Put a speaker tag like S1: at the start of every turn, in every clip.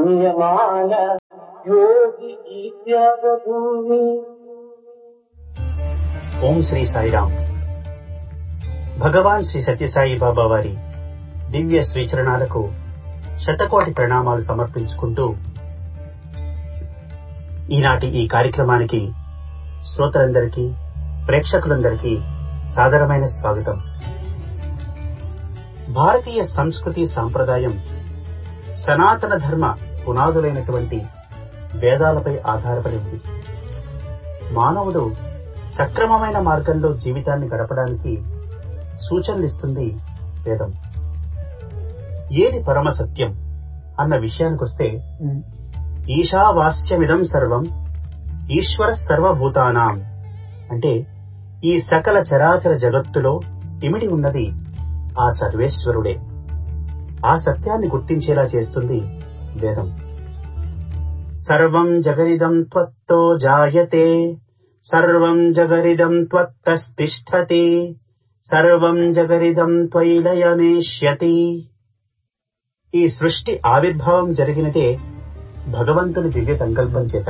S1: పుణ్యమాన యోగి ఈత్యాగభూమి
S2: ఓం శ్రీ సాయిరాం భగవాన్ శ్రీ సత్యసాయి బాబా వారి దివ్య శ్రీచరణాలకు శతకోటి ప్రణామాలు సమర్పించుకుంటూ ఈనాటి ఈ కార్యక్రమానికి శ్రోతలందరికీ ప్రేక్షకులందరికీ సాదరమైన స్వాగతం భారతీయ సంస్కృతి సాంప్రదాయం సనాతన ధర్మ పునాదులైనటువంటి వేదాలపై ఆధారపడి ఉంది మానవుడు సక్రమమైన మార్గంలో జీవితాన్ని గడపడానికి సూచనలిస్తుంది వేదం ఏది పరమ సత్యం అన్న విషయానికొస్తే ఈశావాస్యమిదం సర్వం ఈశ్వర సర్వభూతానాం అంటే ఈ సకల చరాచర జగత్తులో ఇమిడి ఉన్నది ఆ సర్వేశ్వరుడే ఆ సత్యాన్ని గుర్తించేలా చేస్తుంది వేదం సర్వం జగరిదం త్వత్తో జాయతే సర్వం జగరిదం త్వత్తస్తిష్టతి సర్వం జగరిదం త్వైలయమేష్యతి ఈ సృష్టి ఆవిర్భావం జరిగినదే భగవంతుని దివ్య సంకల్పం చేత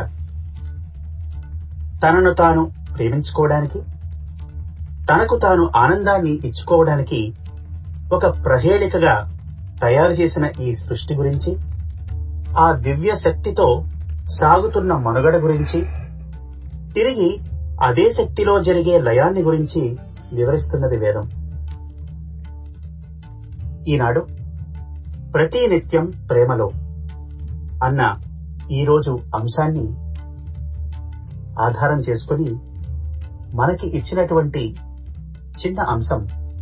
S2: తనను తాను ప్రేమించుకోవడానికి తనకు తాను ఆనందాన్ని ఇచ్చుకోవడానికి ఒక ప్రహేళికగా తయారు చేసిన ఈ సృష్టి గురించి ఆ దివ్య శక్తితో సాగుతున్న మనుగడ గురించి తిరిగి అదే శక్తిలో జరిగే లయాన్ని గురించి వివరిస్తున్నది వేదం ఈనాడు ప్రతి నిత్యం ప్రేమలో అన్న ఈరోజు అంశాన్ని ఆధారం చేసుకుని మనకి ఇచ్చినటువంటి చిన్న అంశం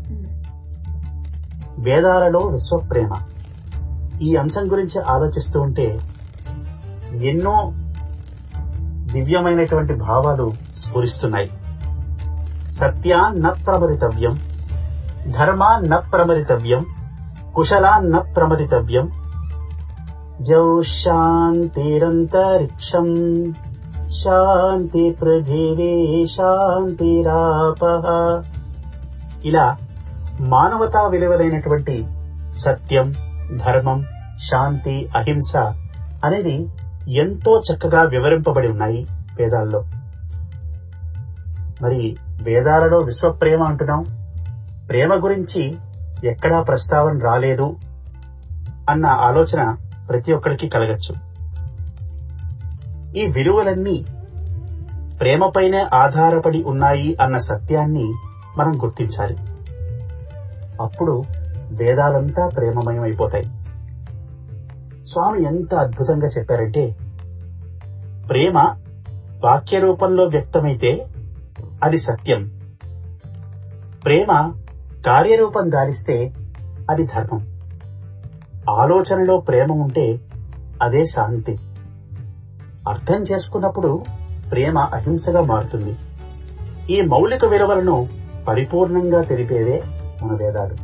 S2: వేదాలలో విశ్వప్రేమ ఈ అంశం గురించి ఆలోచిస్తూ ఉంటే ఎన్నో దివ్యమైనటువంటి భావాలు స్ఫురిస్తున్నాయి సత్యాన్న ప్రమరితవ్యం ధర్మాన్న ప్రమరితవ్యం కుశలాన్న ప్రమరితవ్యం జౌ శాంతిరంతరిక్షం శాంతి పృథివీ శాంతిరాపహ ఇలా మానవతా విలువలైనటువంటి సత్యం ధర్మం శాంతి అహింస అనేది ఎంతో చక్కగా వివరింపబడి ఉన్నాయి వేదాల్లో మరి వేదాలలో విశ్వప్రేమ అంటున్నాం ప్రేమ గురించి ఎక్కడా ప్రస్తావన రాలేదు అన్న ఆలోచన ప్రతి ఒక్కరికి కలగచ్చు ఈ విలువలన్నీ ప్రేమపైనే ఆధారపడి ఉన్నాయి అన్న సత్యాన్ని మనం గుర్తించాలి అప్పుడు వేదాలంతా ప్రేమమయం అయిపోతాయి స్వామి ఎంత అద్భుతంగా చెప్పారంటే ప్రేమ వాక్య రూపంలో వ్యక్తమైతే అది సత్యం ప్రేమ కార్యరూపం దారిస్తే అది ధర్మం ఆలోచనలో ప్రేమ ఉంటే అదే శాంతి అర్థం చేసుకున్నప్పుడు ప్రేమ అహింసగా మారుతుంది ఈ మౌలిక విలువలను పరిపూర్ణంగా తెలిపేవే మన వేదాలు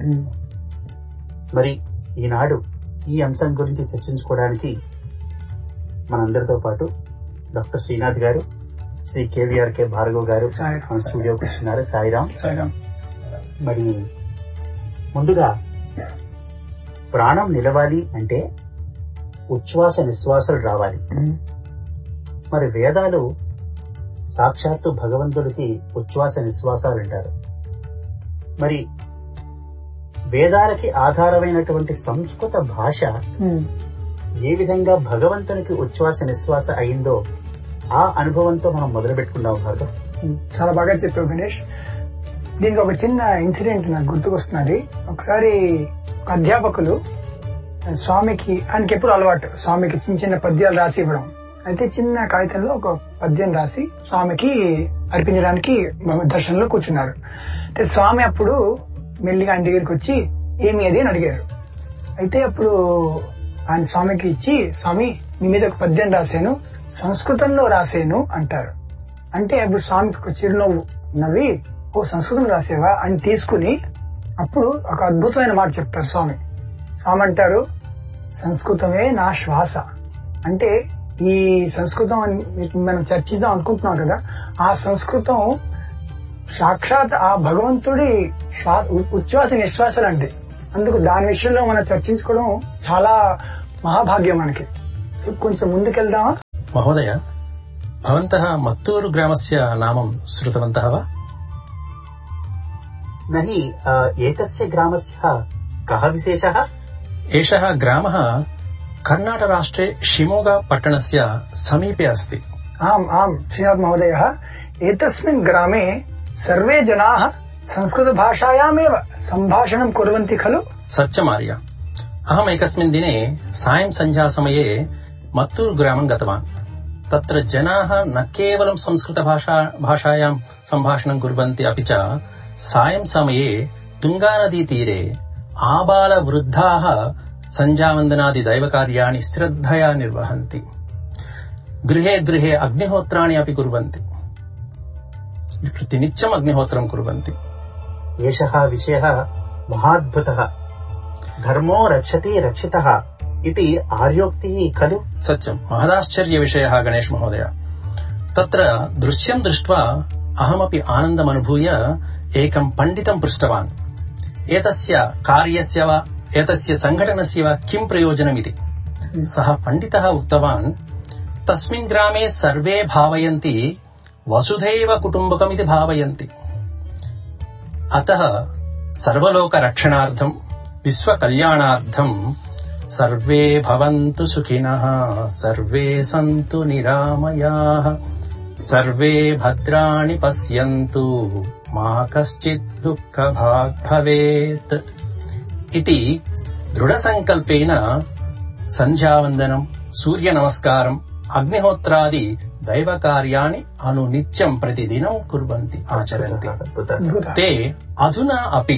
S2: మరి ఈనాడు ఈ అంశం గురించి చర్చించుకోవడానికి మనందరితో పాటు డాక్టర్ శ్రీనాథ్ గారు శ్రీ కేవీఆర్ కే భార్గవ్ గారు మన స్టూడియోకి వచ్చినారు సాయిరామ్ మరి ముందుగా ప్రాణం నిలవాలి అంటే ఉచ్ఛ్వాస నిశ్వాసాలు రావాలి మరి వేదాలు సాక్షాత్తు భగవంతుడికి ఉచ్ఛ్వాస నిశ్వాసాలు అంటారు మరి వేదాలకి ఆధారమైనటువంటి సంస్కృత భాష ఏ విధంగా భగవంతునికి ఉచ్ఛ్వాస నిశ్వాస అయిందో ఆ అనుభవంతో మనం మొదలు పెట్టుకున్నాం భార్గవ్
S3: చాలా బాగా చెప్పావు గణేష్ దీనికి ఒక చిన్న ఇన్సిడెంట్ నాకు గుర్తుకొస్తున్నది ఒకసారి ఒక అధ్యాపకులు స్వామికి ఆయనకి ఎప్పుడు అలవాటు స్వామికి చిన్న చిన్న పద్యాలు రాసి ఇవ్వడం అయితే చిన్న కాగితంలో ఒక పద్యం రాసి స్వామికి అర్పించడానికి దర్శనంలో కూర్చున్నారు అయితే స్వామి అప్పుడు మెల్లిగా ఆయన దగ్గరికి వచ్చి ఏమి అది అని అడిగారు అయితే అప్పుడు ఆయన స్వామికి ఇచ్చి స్వామి మీ మీద ఒక పద్యం రాశాను సంస్కృతంలో రాశాను అంటారు అంటే అప్పుడు స్వామికి ఒక చిరునవ్వు నవ్వి ఓ సంస్కృతం రాసేవా అని తీసుకుని అప్పుడు ఒక అద్భుతమైన మాట చెప్తారు స్వామి స్వామి అంటారు సంస్కృతమే నా శ్వాస అంటే ఈ సంస్కృతం అని మనం చర్చిద్దాం అనుకుంటున్నాం కదా ఆ సంస్కృతం సాక్షాత్ ఆ భగవంతుడి శ్వా- ఉచ్ఛ్వాస నిశ్వాసాలు అంటే అందుకు దాని విషయంలో మనం చర్చించుకోవడం చాలా మహాభాగ్యం మనకి కొంచెం ముందుకెళ్దామా
S4: महोदय भवन्तः मत्तूरु ग्रामस्य नामं श्रुतवन्तः वा
S2: नहि अ, एतस्य ग्रामस्य कः विशेषः
S4: एषः ग्रामः कर्णाटकराष्ट्रे शिमोगा पट्टणस्य समीपे अस्ति
S3: आम् आम् श्रीनाथ महोदयः एतस्मिन् ग्रामे सर्वे जनाः संस्कृतभाषायामेव सम्भाषणं कुर्वन्ति खलु
S4: सत्यमार्य अहम् एकस्मिन् दिने सायं सन्ध्यासमये मत्तूरु ग्रामं गतवान् तत्र जनाः न केवलं संस्कृतभाषा भाषायां सम्भाषणं कुर्वन्ति अपि च सायं समये तुङ्गानदीतीरे आबालवृद्धाः सञ्जावन्दनादि दैवकार्याणि श्रद्धया निर्वहन्ति गृहे गृहे अग्निहोत्राणि अपि कुर्वन्ति प्रतिनित्यम् अग्निहोत्रं कुर्वन्ति
S2: एषः विषयः महाद्भुतः धर्मो रक्षति रक्षितः इति आर्योक्तिः खलु
S4: सत्यम् महदाश्चर्यविषयः गणेश महोदय तत्र दृश्यं दृष्ट्वा अहमपि आनन्दमनुभूय एकं पण्डितं पृष्टवान् एतस्य कार्यस्य वा एतस्य सङ्घटनस्य वा किं प्रयोजनमिति सः पण्डितः उक्तवान् तस्मिन् ग्रामे सर्वे भावयन्ति वसुधैव कुटुम्बकमिति भावयन्ति अतः सर्वलोकरक्षणार्थम् विश्वकल्याणार्थम् सर्वे भवन्तु सुखिनः सर्वे सन्तु निरामयाः सर्वे भद्राणि पश्यन्तु मा कश्चित् दुःखभाग् भवेत् इति दृढसङ्कल्पेन सन्ध्यावन्दनम् सूर्यनमस्कारम् अग्निहोत्रादि दैवकार्याणि अनुनित्यम् प्रतिदिनं कुर्वन्ति आचरन्ति
S2: अद्भुतः
S3: अद्भुतः
S4: ते अधुना अपि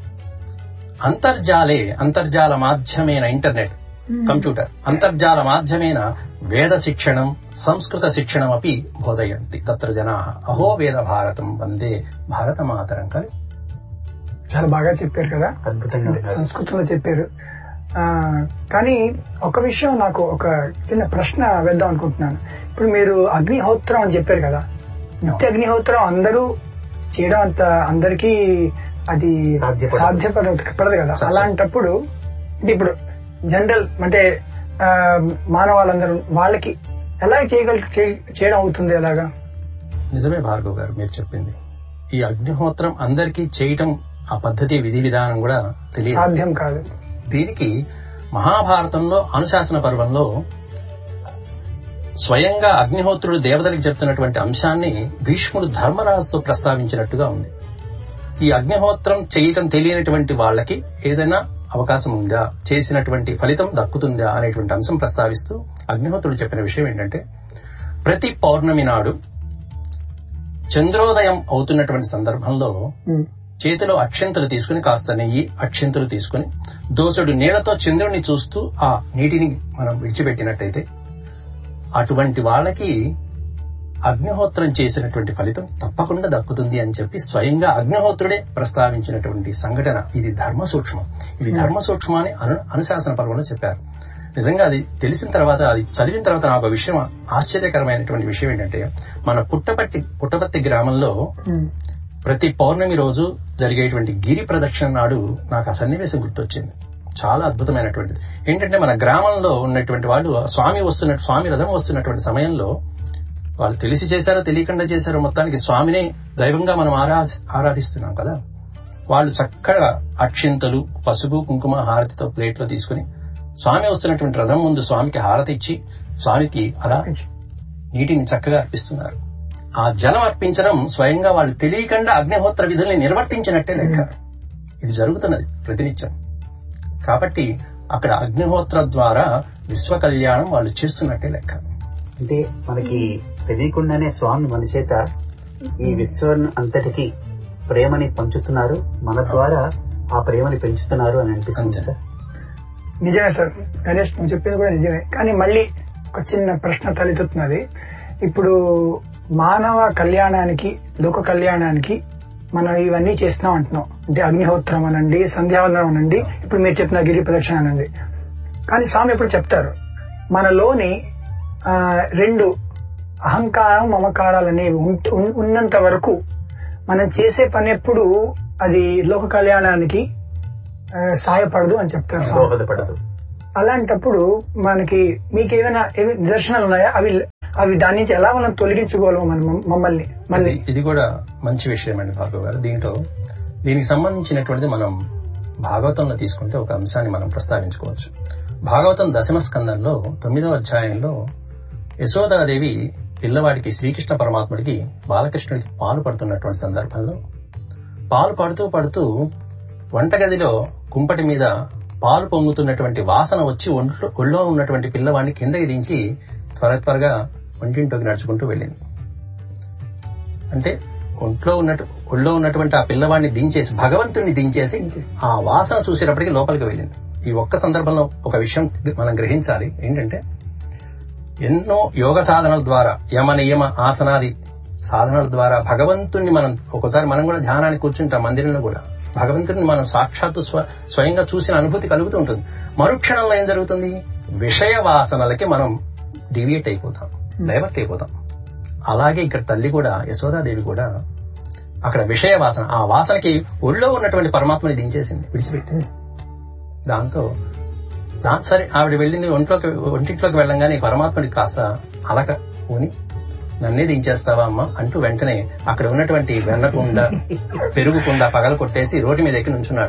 S4: अन्तर्जाले अन्तर्जालमाध्यमेन इण्टर्नेट् कम्प्यूटर् अन्तर्जालमाध्यमेन वेदशिक्षणं संस्कृतशिक्षणमपि बोधयन्ति तत्र जनाः अहो वेदभारतं वन्दे భారతమాతరం ఖలు
S3: చాలా బాగా చెప్పారు కదా
S2: అద్భుతంగా ఉన్నారు.
S3: సంస్కృతంలో చెప్పారు ఆ, కానీ ఒక విషయం నాకు ఒక చిన్న ప్రశ్న వేద్దాం అనుకుంటున్నాను ఇప్పుడు మీరు అగ్నిహోత్రం అని చెప్పారు కదా నిత్య అగ్నిహోత్రం అందరూ చేయడం అంత అందరికీ అది
S2: సాధ్యపడదు.
S3: సాధ్యపడదు పడదు కదా
S4: సాధ్యం.
S3: అలాంటప్పుడు అంటే ఇప్పుడు జనరల్ అంటే ఆ, మానవాళ్ళందరూ వాళ్ళకి ఎలా చేయగల చే- చేయడం అవుతుంది ఎలాగా
S4: నిజమే భార్గవ్ గారు మీరు చెప్పింది ఈ అగ్నిహోత్రం అందరికీ చేయటం ఆ పద్ధతి విధి విధానం కూడా తెలియదు
S3: సాధ్యం కాదు
S4: దీనికి మహాభారతంలో అనుశాసన పర్వంలో స్వయంగా అగ్నిహోత్రుడు దేవతలకు చెప్తున్నటువంటి అంశాన్ని భీష్ముడు ధర్మరాజుతో ప్రస్తావించినట్టుగా ఉంది ఈ అగ్నిహోత్రం చేయటం తెలియనటువంటి వాళ్ళకి ఏదైనా అవకాశం ఉందా చేసినటువంటి ఫలితం దక్కుతుందా అనేటువంటి అంశం ప్రస్తావిస్తూ అగ్నిహోత్రుడు చెప్పిన విషయం ఏంటంటే ప్రతి పౌర్ణమి నాడు చంద్రోదయం అవుతున్నటువంటి సందర్భంలో
S3: ఉమ్.
S4: చేతిలో అక్షంతలు తీసుకుని కాస్త నెయ్యి అక్షంతలు తీసుకుని దోసడు నీళ్లతో చంద్రుడిని చూస్తూ ఆ నీటిని మనం విడిచిపెట్టినట్టయితే అటువంటి వాళ్ళకి అగ్నిహోత్రం చేసినటువంటి ఫలితం తప్పకుండా దక్కుతుంది అని చెప్పి స్వయంగా అగ్నిహోత్రుడే ప్రస్తావించినటువంటి సంఘటన ఇది ధర్మ సూక్ష్మం ఇది ధర్మ సూక్ష్మం అని అను అనుశాసన పర్వంలో చెప్పారు నిజంగా అది తెలిసిన తర్వాత అది చదివిన తర్వాత నాకు ఒక విషయం ఆశ్చర్యకరమైనటువంటి విషయం ఏంటంటే మన పుట్టపట్టి పుట్టపత్తి గ్రామంలో
S3: ఉమ్.
S4: ప్రతి పౌర్ణమి రోజు జరిగేటువంటి గిరి ప్రదక్షిణ నాడు నాకు ఆ సన్నివేశం గుర్తొచ్చింది చాలా అద్భుతమైనటువంటిది ఏంటంటే మన గ్రామంలో ఉన్నటువంటి వాళ్ళు స్వామి వస్తున్నట్టు స్వామి రథం వస్తున్నటువంటి సమయంలో వాళ్ళు తెలిసి చేశారో తెలియకుండా చేశారో మొత్తానికి స్వామినే దైవంగా మనం ఆరా ఆరాధిస్తున్నాం కదా వాళ్ళు చక్కగా అక్షింతలు పసుపు కుంకుమ హారతితో ప్లేట్లో తీసుకుని స్వామి వస్తున్నటువంటి రథం ముందు స్వామికి హారతి ఇచ్చి స్వామికి అలా నీటిని చక్కగా అర్పిస్తున్నారు ఆ జలం అర్పించడం స్వయంగా వాళ్ళు తెలియకుండా అగ్నిహోత్ర విధుల్ని నిర్వర్తించినట్టే లెక్క ఇది జరుగుతున్నది ప్రతినిత్యం కాబట్టి అక్కడ అగ్నిహోత్ర ద్వారా విశ్వ కళ్యాణం వాళ్ళు చేస్తున్నట్టే లెక్క
S2: అంటే మనకి తెలియకుండానే స్వామి మన చేత ఈ విశ్వం అంతటికి ప్రేమని పంచుతున్నారు మన ద్వారా ఆ ప్రేమని పెంచుతున్నారు అని అనిపిస్తుంది
S4: అంతే.
S2: సార్
S3: నిజమే సార్ గణేష్ నువ్వు చెప్పింది కూడా నిజమే కానీ మళ్ళీ ఒక చిన్న ప్రశ్న తలెత్తుతున్నది ఇప్పుడు మానవ కళ్యాణానికి లోక కళ్యాణానికి మనం ఇవన్నీ చేస్తున్నాం అంటున్నాం అంటే అగ్నిహోత్రం అనండి సంధ్యావందనం అనండి ఇప్పుడు మీరు చెప్పిన గిరి ప్రదక్షిణ అనండి కానీ స్వామి ఎప్పుడు చెప్తారు మనలోని ఆ, రెండు అహంకారం మమకారాలు అనేవి ఉంట- ఉన్- ఉన్నంత వరకు మనం చేసే పని ఎప్పుడు అది లోక కళ్యాణానికి ఆ, సాయపడదు అని చెప్తారు స్వామి.
S2: దోహదపడదు
S3: అలాంటప్పుడు మనకి మీకు ఏమైనా ఏమి నిదర్శనాలు ఉన్నాయా అవి అవి దాని నుంచి ఎలా మనం తొలగించుకోగలము మనం మమ్మల్ని మళ్ళీ
S4: ఇది- ఇది కూడా మంచి విషయం అండి భార్గవ్ గారు దీంట్లో దీనికి సంబంధించినటువంటిది మనం భాగవతంలో తీసుకుంటే ఒక అంశాన్ని మనం ప్రస్తావించుకోవచ్చు భాగవతం దశమ స్కందంలో తొమ్మిదవ అధ్యాయంలో యశోదాదేవి పిల్లవాడికి శ్రీకృష్ణ పరమాత్ముడికి బాలకృష్ణుడికి పాలు పడుతున్నటువంటి సందర్భంలో పాలు పడుతూ పడుతూ వంటగదిలో కుంపటి మీద పాలు పొంగుతున్నటువంటి వాసన వచ్చి ఒంట్లో ఒళ్ళో ఉన్నటువంటి పిల్లవాడిని కిందకి దించి త్వర త్వరగా వంటింట్లోకి నడుచుకుంటూ వెళ్ళింది అంటే ఒంట్లో ఉన్నట్టు ఒళ్ళో ఉన్నటువంటి ఆ పిల్లవాడిని దించేసి భగవంతుణ్ణి దించేసి ఆ వాసన చూసేటప్పటికి లోపలికి వెళ్ళింది ఈ ఒక్క సందర్భంలో ఒక విషయం మనం గ్రహించాలి ఏంటంటే ఎన్నో యోగ సాధనల ద్వారా యమ నియమ ఆసనాది సాధనల ద్వారా భగవంతుణ్ణి మనం ఒక్కోసారి మనం కూడా ధ్యానానికి కూర్చుంటాం మందిరంలో కూడా భగవంతుడిని మనం సాక్షాత్తు స్వ స్వయంగా చూసిన అనుభూతి కలుగుతూ ఉంటుంది మరుక్షణంలో ఏం జరుగుతుంది విషయ వాసనలకి మనం డివియేట్ అయిపోతాం డైవర్ట్ అయిపోతాం అలాగే ఇక్కడ తల్లి కూడా యశోదాదేవి కూడా అక్కడ విషయ వాసన ఆ వాసనకి ఒళ్ళో ఉన్నటువంటి పరమాత్మని దించేసింది విడిచిపెట్టింది దాంతో దా సరే ఆవిడ వెళ్ళింది ఒంట్లోకి ఒంటింట్లోకి వెళ్ళంగానే పరమాత్ముడికి కాస్త అలక ఊని నన్నే దించేస్తావా అమ్మ అంటూ వెంటనే అక్కడ ఉన్నటువంటి వెన్నకుండ పెరుగుకుండ పగల కొట్టేసి రోడ్డు మీద ఎక్కి నుంచున్నాడు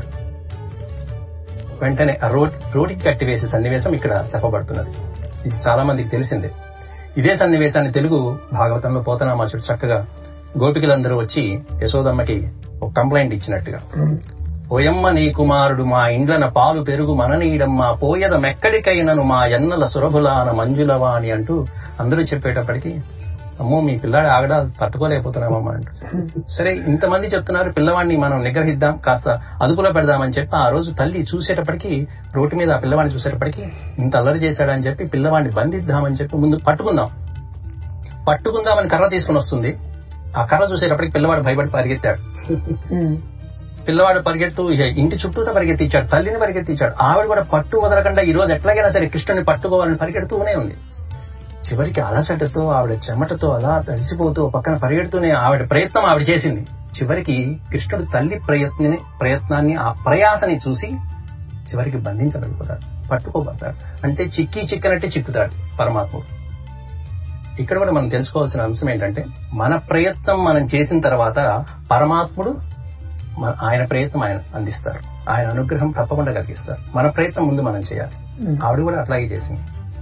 S4: వెంటనే ఆ రోడ్ రోడ్డుకి కట్టి వేసే సన్నివేశం ఇక్కడ చెప్పబడుతున్నది ఇది చాలా మందికి తెలిసిందే ఇదే సన్నివేశాన్ని తెలుగు భాగవతంలో పోతనామాచుడు చక్కగా గోపికలందరూ వచ్చి యశోదమ్మకి ఒక కంప్లైంట్ ఇచ్చినట్టుగా ఓయమ్మ నీ కుమారుడు మా ఇండ్లన పాలు పెరుగు మననీడమ్మా పోయద మెక్కడికైనను మా ఎన్నల సురభులాన మంజులవాణి అంటూ అందరూ చెప్పేటప్పటికి అమ్మో మీ పిల్లాడు ఆగడ తట్టుకోలేకపోతున్నామమ్మా అంటూ సరే ఇంతమంది చెప్తున్నారు పిల్లవాడిని మనం నిగ్రహిద్దాం కాస్త అదుపులో పెడదామని చెప్పి ఆ రోజు తల్లి చూసేటప్పటికి రోడ్డు మీద ఆ పిల్లవాడిని చూసేటప్పటికి ఇంత అల్లరి చేశాడని చెప్పి పిల్లవాడిని బంధిద్దామని చెప్పి ముందు పట్టుకుందాం పట్టుకుందామని కర్ర తీసుకుని వస్తుంది ఆ కర్ర చూసేటప్పటికి పిల్లవాడు భయపడి పరిగెత్తాడు పిల్లవాడు పరిగెడుతూ ఇక ఇంటి చుట్టూతో పరిగెత్తించాడు తల్లిని పరిగెత్తించాడు ఆవిడ కూడా పట్టు వదలకుండా ఈ రోజు ఎట్లాగైనా సరే కృష్ణుని పట్టుకోవాలని పరిగెడుతూనే ఉంది చివరికి అలసటతో ఆవిడ చెమటతో అలా తడిసిపోతూ ఓ పక్కన పరిగెడుతూనే ఆవిడ ప్రయత్నం ఆవిడ చేసింది చివరికి కృష్ణుడు తల్లి ప్రయత్ని ప్రయత్నాన్ని ఆ ప్రయాసని చూసి చివరికి బంధించబడిపోతాడు పట్టుకోబడతాడు అంటే చిక్కి చిక్కనట్టే చిక్కుతాడు పరమాత్ముడు ఇక్కడ కూడా మనం తెలుసుకోవాల్సిన అంశం ఏంటంటే మన ప్రయత్నం మనం చేసిన తర్వాత పరమాత్ముడు మన ఆయన ప్రయత్నం ఆయన అందిస్తారు ఆయన అనుగ్రహం తప్పకుండా కలిగిస్తారు మన ప్రయత్నం ముందు మనం చేయాలి ఆవిడ కూడా అట్లాగే చేసింది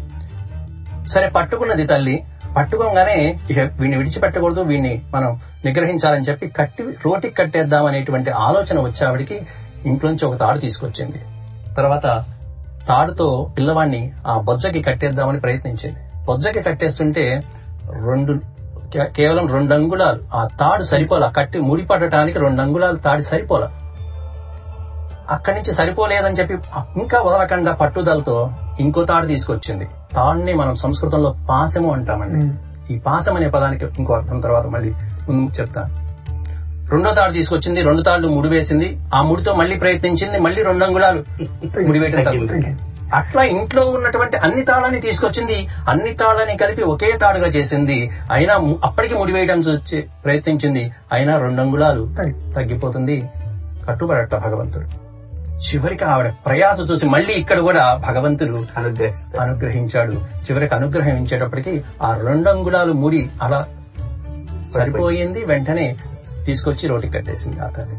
S4: సరే పట్టుకున్నది తల్లి పట్టుకోగానే ఇక వీడిని విడిచిపెట్టకూడదు వీడిని మనం నిగ్రహించాలని చెప్పి కట్టి రోటికి కట్టేద్దాం అనేటువంటి ఆలోచన వచ్చే ఆవిడికి ఇంట్లోంచి ఒక తాడు తీసుకొచ్చింది తర్వాత తాడుతో పిల్లవాడిని ఆ బొజ్జకి కట్టేద్దామని ప్రయత్నించింది బొజ్జకి కట్టేస్తుంటే రెండు కే- కేవలం రెండు అంగుళాలు ఆ తాడు సరిపోలా కట్టి ముడిపడటానికి రెండు అంగుళాలు తాడి సరిపోలా అక్కడి నుంచి సరిపోలేదని చెప్పి ఇంకా వదలకుండా పట్టుదలతో ఇంకో తాడు తీసుకొచ్చింది తాడుని మనం సంస్కృతంలో పాశము అంటామండి ఈ పాశం అనే పదానికి ఇంకో అర్థం తర్వాత మళ్ళీ ముందు చెప్తాను రెండో తాడు తీసుకొచ్చింది రెండు తాళ్ళు ముడి వేసింది ఆ ముడితో మళ్ళీ ప్రయత్నించింది మళ్ళీ రెండు అంగుళాలు ముడి వేయటం తగ్గుతుంది అట్లా ఇంట్లో ఉన్నటువంటి అన్ని తాళాన్ని తీసుకొచ్చింది అన్ని తాళాన్ని కలిపి ఒకే తాడుగా చేసింది అయినా ము- అప్పటికి ముడి వేయడం చూచి ప్రయత్నించింది అయినా రెండు అంగుళాలు తగ్గిపోతుంది కట్టుబడట భగవంతుడు చివరికి ఆవిడ ప్రయాస చూసి మళ్ళీ ఇక్కడ కూడా భగవంతుడు
S2: అనుగ్రహిస్తారు
S4: అనుగ్రహించాడు చివరికి అనుగ్రహించేటప్పటికి ఆ రెండు అంగుళాలు ముడి అలా సరిపోయింది వెంటనే తీసుకొచ్చి రోటికి కట్టేసింది ఆ తల్లి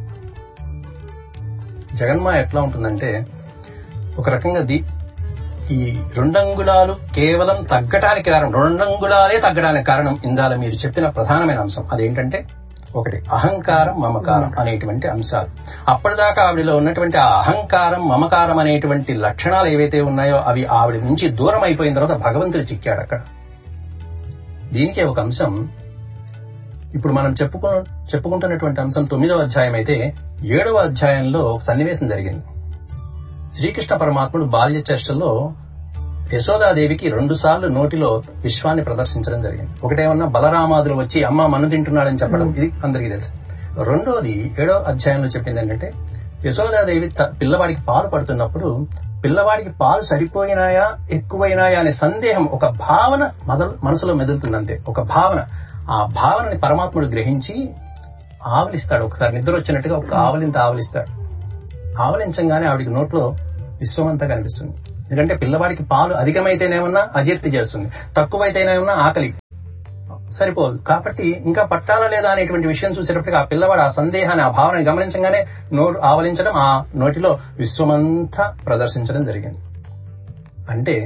S4: జగన్మా ఎట్లా ఉంటుందంటే ఒక రకంగా ది ఈ రెండంగుళాలు కేవలం తగ్గటానికి కారణం రెండంగుళాలే తగ్గడానికి కారణం ఇందాల మీరు చెప్పిన ప్రధానమైన అంశం అదేంటంటే ఒకటి అహంకారం మమకారం అనేటువంటి అంశాలు అప్పటిదాకా ఆవిడలో ఉన్నటువంటి ఆ అహంకారం మమకారం అనేటువంటి లక్షణాలు ఏవైతే ఉన్నాయో అవి ఆవిడ నుంచి దూరం అయిపోయిన తర్వాత భగవంతుడు చిక్కాడు అక్కడ దీనికే ఒక అంశం ఇప్పుడు మనం చెప్పుకు చెప్పుకుంటున్నటువంటి అంశం తొమ్మిదవ అధ్యాయం అయితే ఏడవ అధ్యాయంలో ఒక సన్నివేశం జరిగింది శ్రీకృష్ణ పరమాత్ముడు బాల్య చేష్టల్లో యశోదాదేవికి రెండు సార్లు నోటిలో విశ్వాన్ని ప్రదర్శించడం జరిగింది ఒకటేమన్నా బలరామాదులు వచ్చి అమ్మ మన్ను తింటున్నాడని చెప్పడం ఇది అందరికీ తెలుసు రెండోది ఏడో అధ్యాయంలో చెప్పింది ఏంటంటే యశోదాదేవి త- పిల్లవాడికి పాలు పడుతున్నప్పుడు పిల్లవాడికి పాలు సరిపోయినాయా ఎక్కువైనాయా అనే సందేహం ఒక భావన మొదలు మనసులో మెదులుతుందంతే ఒక భావన ఆ భావనని పరమాత్ముడు గ్రహించి ఆవలిస్తాడు ఒకసారి నిద్ర వచ్చినట్టుగా ఒక ఆవలింత ఆవలిస్తాడు ఆవలించంగానే ఆవిడికి నోట్లో విశ్వమంతా కనిపిస్తుంది ఎందుకంటే పిల్లవాడికి పాలు అధికమైతేనేమన్నా అజీర్తి చేస్తుంది తక్కువైతేనేమన్నా ఆకలి సరిపోదు కాబట్టి ఇంకా పట్టాలా లేదా అనేటువంటి విషయం చూసేటప్పటికి ఆ పిల్లవాడు ఆ సందేహాన్ని ఆ భావనని గమనించగానే నోరు ఆవలించడం ఆ నోటిలో విశ్వమంతా ప్రదర్శించడం జరిగింది అంటే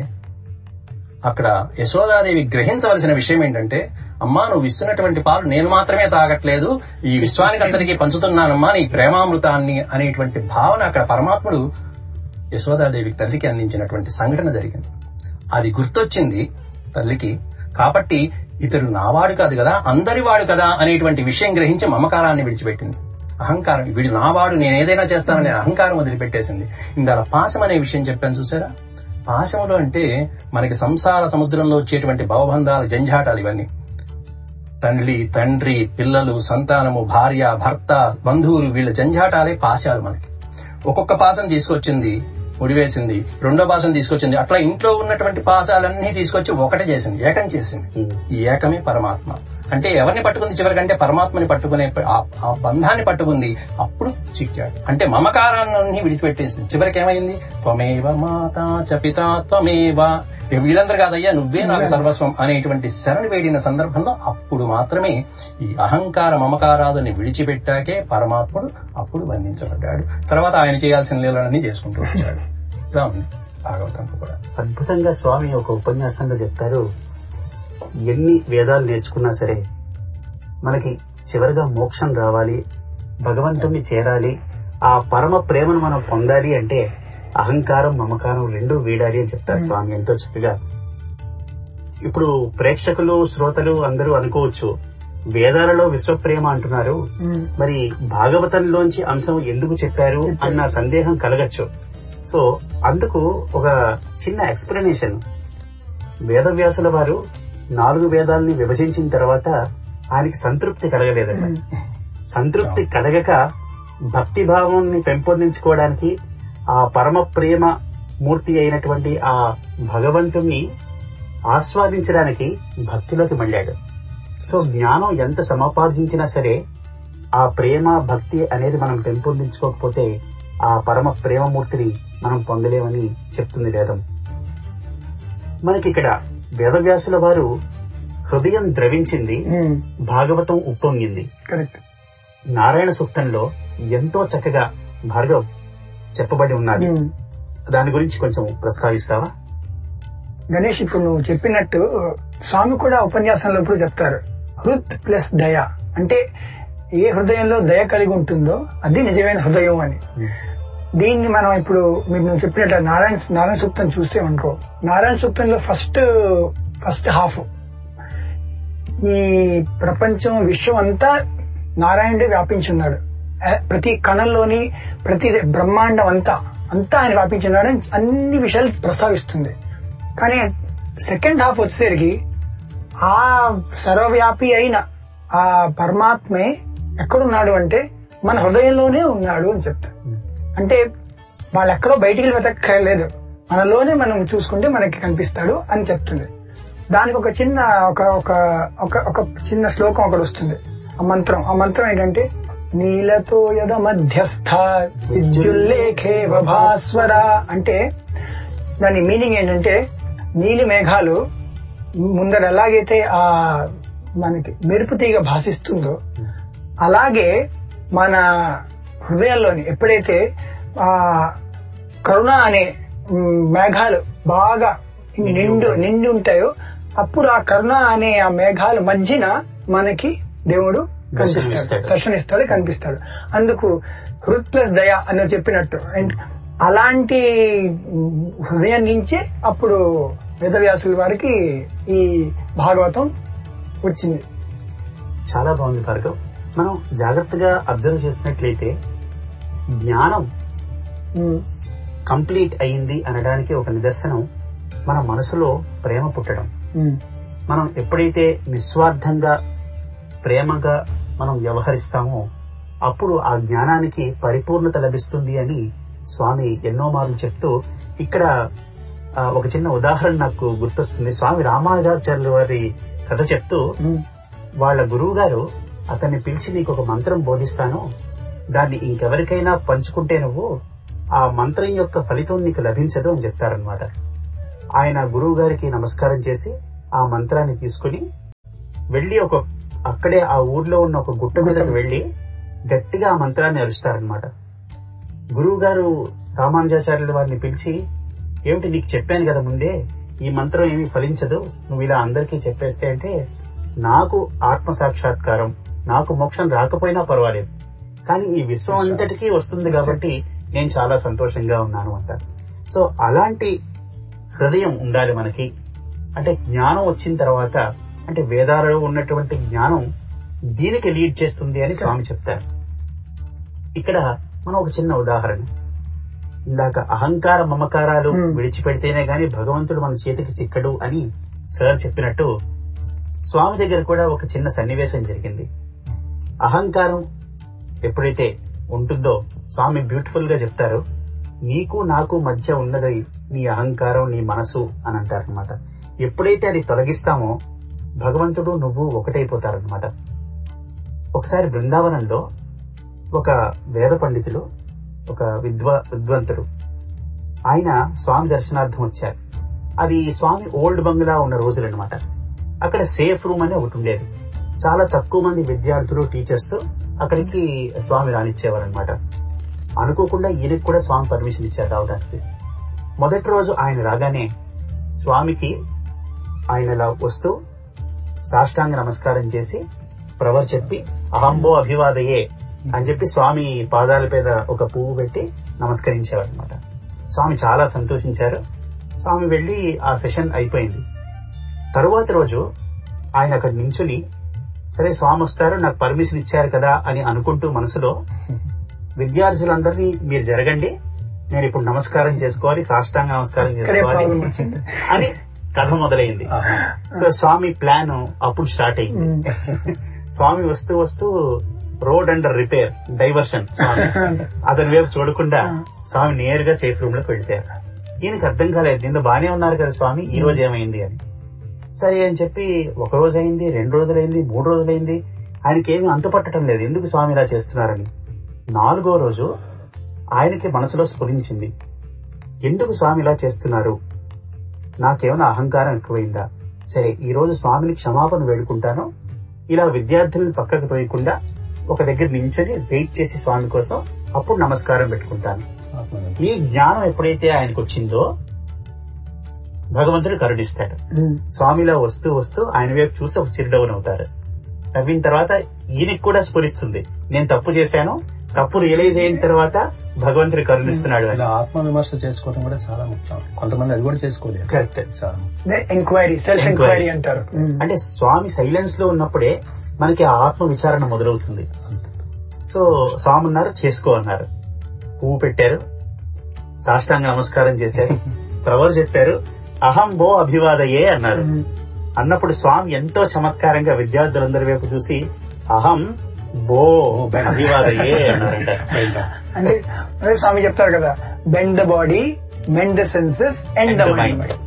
S4: అక్కడ యశోదాదేవి గ్రహించవలసిన విషయం ఏంటంటే అమ్మా నువ్వు ఇస్తున్నటువంటి పాలు నేను మాత్రమే తాగట్లేదు ఈ విశ్వానికి అందరికీ పంచుతున్నానమ్మా నీ ప్రేమామృతాన్ని అనేటువంటి భావన అక్కడ పరమాత్ముడు యశోదాదేవి తల్లికి అందించినటువంటి సంఘటన జరిగింది అది గుర్తొచ్చింది తల్లికి కాబట్టి ఇతడు నావాడు కాదు కదా అందరి వాడు కదా అనేటువంటి విషయం గ్రహించి మమకారాన్ని విడిచిపెట్టింది అహంకారం వీడు నావాడు నేను ఏదైనా చేస్తానని అహంకారం వదిలిపెట్టేసింది ఇందాల పాశం అనే విషయం చెప్పాను చూసారా పాశములు అంటే మనకి సంసార సముద్రంలో వచ్చేటువంటి భవబంధాలు జంజాటాలు ఇవన్నీ తల్లి తండ్రి పిల్లలు సంతానము భార్య భర్త బంధువులు వీళ్ళ జంజాటాలే పాశాలు మనకి ఒక్కొక్క పాసం తీసుకొచ్చింది ముడివేసింది రెండో పాసం తీసుకొచ్చింది అట్లా ఇంట్లో ఉన్నటువంటి పాసాలన్నీ తీసుకొచ్చి ఒకటే చేసింది ఏకం చేసింది
S2: ఉమ్.
S4: ఈ ఏకమే పరమాత్మ అంటే ఎవరిని పట్టుకుంది చివరికంటే పరమాత్మని పట్టుకునే ఆ- ఆ బంధాన్ని పట్టుకుంది అప్పుడు చిక్కాడు అంటే మమకారాన్ని విడిచిపెట్టేసింది చివరికి ఏమైంది త్వమేవ మాత చపిత త్వమేవ ఇక వీళ్ళందరూ కాదయ్యా నువ్వే నాకు సర్వస్వం అనేటువంటి శరణి వేడిన సందర్భంలో అప్పుడు మాత్రమే ఈ అహంకార మమకారాదుని విడిచిపెట్టాకే పరమాత్ముడు అప్పుడు బంధించబడ్డాడు తర్వాత ఆయన చేయాల్సిన లీలలన్నీ చేసుకుంటూ వచ్చాడు ఇలా ఉంది భాగవతంలో కూడా
S2: అద్భుతంగా స్వామి ఒక ఉపన్యాసంలో చెప్తారు ఎన్ని వేదాలు నేర్చుకున్నా సరే మనకి చివరిగా మోక్షం రావాలి భగవంతుణ్ణి చేరాలి ఆ పరమ ప్రేమను మనం పొందాలి అంటే అహంకారం మమకారం రెండు వీడాలి అని చెప్తారు స్వామి ఎంతో చక్కగా ఇప్పుడు ప్రేక్షకులు శ్రోతలు అందరూ అనుకోవచ్చు వేదాలలో విశ్వప్రేమ అంటున్నారు
S3: ఉమ్.
S2: మరి భాగవతంలోంచి అంశం ఎందుకు చెప్పారు అన్న సందేహం కలగచ్చు సో అందుకు ఒక చిన్న ఎక్స్ప్లెనేషన్ వేదవ్యాసుల వారు నాలుగు వేదాలని విభజించిన తర్వాత ఆయనకి సంతృప్తి కలగలేదంట
S3: ఉమ్.
S2: సంతృప్తి కలగక భక్తి భావాన్ని పెంపొందించుకోవడానికి ఆ పరమ ప్రేమ మూర్తి అయినటువంటి ఆ భగవంతుణ్ణి ఆస్వాదించడానికి భక్తిలోకి మళ్ళాడు సో జ్ఞానం ఎంత సమాపార్జించినా సరే ఆ ప్రేమ భక్తి అనేది మనం పెంపొందించుకోకపోతే ఆ పరమ ప్రేమమూర్తిని మనం పొందలేమని చెప్తుంది వేదం మనకి ఇక్కడ వేదవ్యాసుల వారు హృదయం ద్రవించింది
S3: ఉమ్.
S2: భాగవతం ఉప్పొంగింది
S3: కరెక్ట్
S2: నారాయణ సూక్తంలో ఎంతో చక్కగా భార్గవ్ చెప్పబడి ఉన్నది
S3: ఉమ్.
S2: దాని గురించి కొంచెం ప్రస్తావిస్తావా
S3: గణేష్ ఇప్పుడు నువ్వు చెప్పినట్టు స్వామి కూడా ఉపన్యాసంలో ఇప్పుడు చెప్తారు హృద్ ప్లస్ దయ అంటే ఏ హృదయంలో దయ కలిగి ఉంటుందో అది నిజమైన హృదయం అని దీన్ని మనం ఇప్పుడు మీరు నువ్వు చెప్పినట్టు నారాయణ నారాయణ సూక్తం చూస్తే అనుకో నారాయణ సూక్తంలో ఫస్ట్ ఫస్ట్ హాఫ్ ఈ ప్రపంచం విశ్వం అంతా నారాయణుడే వ్యాపించున్నాడు ఆ, ప్రతి కణంలోని ప్రతి బ్రహ్మాండం అంతా అంతా ఆయన వ్యాపించున్నాడు అని అన్ని విషయాలు ప్రస్తావిస్తుంది కానీ సెకండ్ హాఫ్ వచ్చేసరికి ఆ సర్వవ్యాపి అయిన ఆ పరమాత్మే ఎక్కడున్నాడు అంటే మన హృదయంలోనే ఉన్నాడు అని చెప్తారు అంటే వాళ్ళు ఎక్కడో బయటికి వెళ్ళి వెతక్కర్లేదు మనలోనే మనం చూసుకుంటే మనకి కనిపిస్తాడు అని చెప్తుంది దానికి ఒక చిన్న ఒక ఒక ఒక ఒక చిన్న శ్లోకం ఒకటి వస్తుంది ఆ మంత్రం ఆ మంత్రం ఏంటంటే నీలతో యద మధ్యస్థ విద్యుల్లేఖే భాస్వర అంటే దాని మీనింగ్ ఏంటంటే నీలి మేఘాలు ముందర ఎలాగైతే ఆ మనకి మెరుపు తీగ భాషిస్తుందో అలాగే మన హృదయంలోని ఎప్పుడైతే ఆ కరుణ అనే మ్, మేఘాలు బాగా నిండు నిండి ఉంటాయో అప్పుడు ఆ కరుణ అనే ఆ మేఘాల మధ్యన మనకి దేవుడు కనిపిస్తాడు
S2: దర్శనమిస్తాడు.
S3: దర్శనిస్తాడు కనిపిస్తాడు అందుకు హృద్ ప్లస్ దయ అని చెప్పినట్టు అండ్ అలాంటి మ్, హృదయం నుంచే అప్పుడు వేదవ్యాసుల వారికి ఈ భాగవతం వచ్చింది
S2: చాలా బాగుంది భార్గవ్ మనం జాగ్రత్తగా అబ్జర్వ్ చేసినట్లయితే జ్ఞానం
S3: మ్,
S2: కంప్లీట్ అయింది అనడానికి ఒక నిదర్శనం మన మనసులో ప్రేమ పుట్టడం
S3: మ్,
S2: మనం ఎప్పుడైతే నిస్వార్థంగా ప్రేమగా మనం వ్యవహరిస్తామో అప్పుడు ఆ జ్ఞానానికి పరిపూర్ణత లభిస్తుంది అని స్వామి ఎన్నో మార్లు చెప్తూ ఇక్కడ ఆ, ఒక చిన్న ఉదాహరణ నాకు గుర్తొస్తుంది స్వామి రామానుజాచార్యుల వారి కథ చెప్తూ
S3: మ్,
S2: వాళ్ళ గురువు గారు అతన్ని పిలిచి నీకు ఒక మంత్రం బోధిస్తాను దాన్ని ఇంకెవరికైనా పంచుకుంటే నువ్వు ఆ మంత్రం యొక్క ఫలితం నీకు లభించదు అని చెప్తారనమాట ఆయన గురువు గారికి నమస్కారం చేసి ఆ మంత్రాన్ని తీసుకుని వెళ్లి ఒక అక్కడే ఆ ఊర్లో ఉన్న ఒక గుట్ట మీదకి వెళ్లి గట్టిగా ఆ మంత్రాన్ని అరుస్తారనమాట గురువు గారు రామానుజాచార్యుల వారిని పిలిచి ఏమిటి నీకు చెప్పాను కదా ముందే ఈ మంత్రం ఏమీ ఫలించదు నువ్వు ఇలా అందరికీ చెప్పేస్తే అంటే నాకు ఆత్మ సాక్షాత్కారం నాకు మోక్షం రాకపోయినా పర్వాలేదు కానీ ఈ విశ్వం అంతటికీ వస్తుంది కాబట్టి నేను చాలా సంతోషంగా ఉన్నాను అంటారు సో అలాంటి హృదయం ఉండాలి మనకి అంటే జ్ఞానం వచ్చిన తర్వాత అంటే వేదాలలో ఉన్నటువంటి జ్ఞానం దీనికి లీడ్ చేస్తుంది అని స్వామి చెప్తారు ఇక్కడ మనం ఒక చిన్న ఉదాహరణ ఇందాక అహంకార మమకారాలు
S3: Hmm.
S2: విడిచిపెడితేనే గాని భగవంతుడు మన చేతికి చిక్కడు అని సార్ చెప్పినట్టు స్వామి దగ్గర కూడా ఒక చిన్న సన్నివేశం జరిగింది అహంకారం ఎప్పుడైతే ఉంటుందో స్వామి బ్యూటిఫుల్ గా చెప్తారు నీకు నాకు మధ్య ఉన్నది నీ అహంకారం నీ మనసు అని అంటారనమాట ఎప్పుడైతే అది తొలగిస్తామో భగవంతుడు నువ్వు ఒకటైపోతారనమాట ఒకసారి బృందావనంలో ఒక వేద పండితులు ఒక విద్వ విద్వంతుడు ఆయన స్వామి దర్శనార్థం వచ్చారు అది స్వామి ఓల్డ్ బంగ్లా ఉన్న రోజులన్నమాట అక్కడ సేఫ్ రూమ్ అని ఒకటి ఉండేది చాలా తక్కువ మంది విద్యార్థులు టీచర్స్ అక్కడికి స్వామి రానిచ్చేవారు అనమాట అనుకోకుండా ఈయనకి కూడా స్వామి పర్మిషన్ ఇచ్చారు రావడానికి మొదటి రోజు ఆయన రాగానే స్వామికి ఆయన ఇలా వస్తూ సాష్టాంగ నమస్కారం చేసి ప్రవర్ చెప్పి అహంబో అభివాదయే అని చెప్పి స్వామి పాదాల మీద ఒక పువ్వు పెట్టి నమస్కరించేవారు అనమాట స్వామి చాలా సంతోషించారు స్వామి వెళ్లి ఆ సెషన్ అయిపోయింది తరువాత రోజు ఆయన అక్కడ నించుని సరే స్వామి వస్తారు నాకు పర్మిషన్ ఇచ్చారు కదా అని అనుకుంటూ మనసులో విద్యార్థులందరినీ మీరు జరగండి నేను ఇప్పుడు నమస్కారం చేసుకోవాలి సాష్టాంగ నమస్కారం
S3: ఇక్కడే
S2: చేసుకోవాలి
S3: ప్రాబ్లం వచ్చింది
S2: అని కథ మొదలైంది
S4: ఆహా.
S2: సో స్వామి ప్లాన్ అప్పుడు స్టార్ట్ అయింది స్వామి వస్తూ వస్తూ road under repair diversion Swami అతని వైపు చూడకుండా స్వామి నేరుగా సేఫ్ రూమ్ లోకి వెళ్తారు ఈయనకి అర్థం కాలేదు దీంతో బానే ఉన్నారు కదా స్వామి ఈ రోజు ఏమైంది అని సరే అని చెప్పి ఒక రోజు అయింది రెండు రోజులైంది మూడు రోజులైంది ఆయనకి ఏమీ అంతుపట్టడం లేదు ఎందుకు స్వామి ఇలా చేస్తున్నారని నాలుగో రోజు ఆయనకి మనసులో స్ఫురించింది ఎందుకు స్వామి ఇలా చేస్తున్నారు నాకేమైనా అహంకారం ఎక్కువైందా సరే ఈ రోజు స్వామిని క్షమాపణ వేడుకుంటాను ఇలా విద్యార్థులను పక్కకు పోయకుండా ఒక దగ్గర నించొని వెయిట్ చేసి స్వామి కోసం అప్పుడు నమస్కారం పెట్టుకుంటాను
S4: ఆత్మజ్ఞానం.
S2: ఈ జ్ఞానం ఎప్పుడైతే ఆయనకు వచ్చిందో భగవంతుడు కరుణిస్తాడు స్వామిలో వస్తూ వస్తూ ఆయన వైపు చూసి ఒక చిరునవ్వును అవుతారు నవ్విన తర్వాత ఈయనకి కూడా స్ఫురిస్తుంది నేను తప్పు చేశాను తప్పు రియలైజ్ అయిన తర్వాత భగవంతుడు కరుణిస్తున్నాడు అని
S4: ఇలా ఆత్మ విమర్శ చేసుకోవడం కూడా చాలా ముఖ్యం కొంతమంది అది కూడా చేసుకోలేదు
S2: కరెక్ట్
S4: చాలా ముఖ్యం.
S3: Enquiry self
S2: Enquiry.
S3: ఎంక్వైరీ అంటారు
S2: అంటే స్వామి సైలెన్స్ లో ఉన్నప్పుడే మనకి ఆ ఆత్మ విచారణ మొదలవుతుంది సో స్వామి అన్నారు చేసుకో అన్నారు పువ్వు పెట్టారు సాష్టాంగ నమస్కారం చేశారు ప్రవర్ చెప్పారు అహం బో అభివాదయే అన్నారు అన్నప్పుడు స్వామి ఎంతో చమత్కారంగా విద్యార్థులందరి వైపు చూసి అహం బో అభివాదయే అన్నారంట
S3: అంటే అదే స్వామి చెప్తారు కదా bend the body mend the senses end the
S2: And the
S3: mind
S2: mind.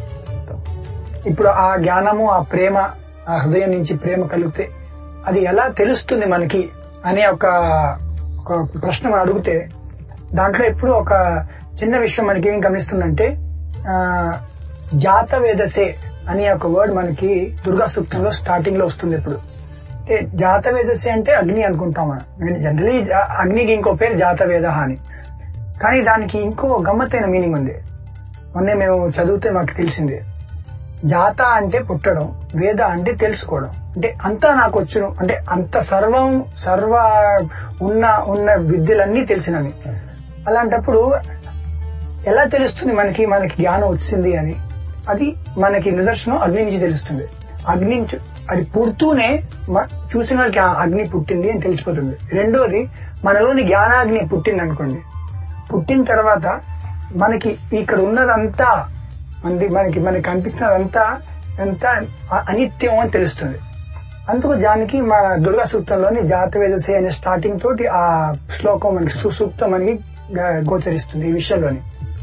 S3: ఇప్పుడు ఆ జ్ఞానము ఆ ప్రేమ ఆ హృదయం నుంచి ప్రేమ కలిగితే అది ఎలా తెలుస్తుంది మనకి అనే ఒక ఒక ప్రశ్న మనం అడిగితే దాంట్లో ఎప్పుడు ఒక చిన్న విషయం మనకి ఏం గమనిస్తుందంటే ఆ, జాత వేదసే అనే ఒక వర్డ్ మనకి దుర్గా సూక్తంలో స్టార్టింగ్ లో వస్తుంది ఇప్పుడు అంటే జాత వేదసే అంటే అగ్ని అనుకుంటాం మనం జనరలీ అగ్నికి ఇంకో పేరు జాత వేద అని కానీ దానికి ఇంకో గమ్మత్తైన మీనింగ్ ఉంది మొన్నే మేము చదివితే మాకు తెలిసింది జాత అంటే పుట్టడం వేద అంటే తెలుసుకోవడం అంటే అంతా నాకు వచ్చును అంటే అంత సర్వం సర్వ ఉన్న ఉన్న విద్యలన్నీ తెలిసినవి అలాంటప్పుడు ఎలా తెలుస్తుంది మనకి మనకి జ్ఞానం వచ్చింది అని అది మనకి నిదర్శనం అగ్ని నుంచి తెలుస్తుంది అగ్ని నుంచి అది పుడుతూనే మ- చూసిన వాళ్ళకి ఆ అగ్ని పుట్టింది అని తెలిసిపోతుంది రెండోది మనలోని జ్ఞానాగ్ని పుట్టింది అనుకోండి పుట్టిన తర్వాత మనకి ఇక్కడ ఉన్నదంతా మనకి మనకి మనకి కనిపిస్తున్నదంతా అంతా అ- అనిత్యం అని తెలుస్తుంది అందుకు దానికి మన దుర్గా సూక్తంలోని జాత వేదసే అనే స్టార్టింగ్ తోటి ఆ శ్లోకం మనకి సుసూక్తం మనకి గ- గోచరిస్తుంది ఈ విషయంలోని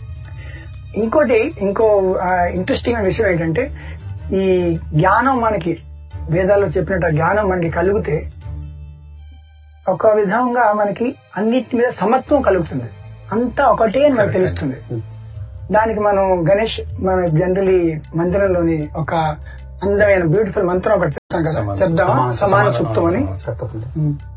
S3: ఇంకోటి ఇంకో ఇంట్రెస్టింగ్ విషయం ఏంటంటే ఈ జ్ఞానం మనకి వేదాల్లో చెప్పినట్టు ఆ జ్ఞానం మనకి కలిగితే ఒక విధంగా మనకి అన్నిటి మీద సమత్వం కలుగుతుంది అంతా ఒకటే అని మనకు తెలుస్తుంది దానికి మనం గణేష్ మన జనరలీ మందిరంలోని ఒక అందమైన బ్యూటిఫుల్ మంత్రం ఒకటి చెప్తాం కదా
S4: సమాన-
S3: చెప్దామా
S4: సమాన-
S3: సమాన
S4: సమాన-
S3: సుప్తం అని
S4: సమాన-
S2: తప్పకుండా
S3: ఉమ్.